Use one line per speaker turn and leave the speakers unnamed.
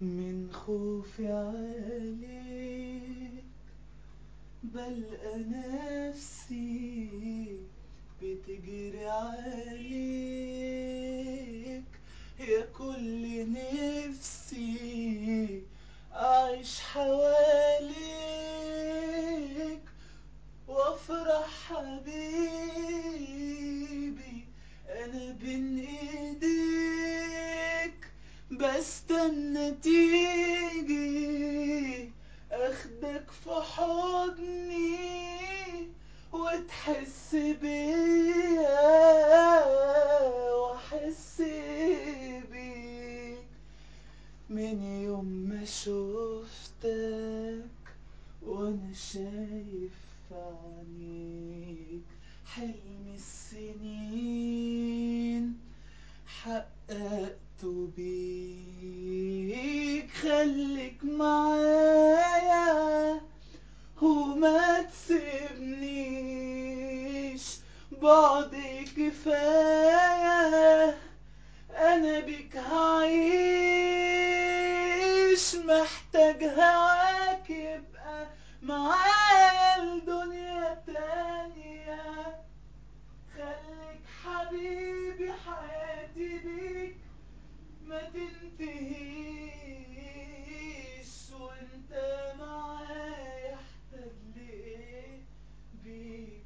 من خوفي عليك بلقى نفسي بتجري عليك يا كل نفسي أعيش حواليك وافرح حبيبي أنا بين إيديك بستنى تيجي أخدك في حضني وتحس بيا وأحس بيك من يوم ما شفتك وانا شايف في عينيك حلم السنين حققته بيك خليك معايا وما تسيبنيش بعدي كفاية انا بك هعيش محتاج هواك يبقى معايا الدنيا تانية خليك حبيبي حياتي بيك ما تنتهيش وانت معايا احتاج ليه بيك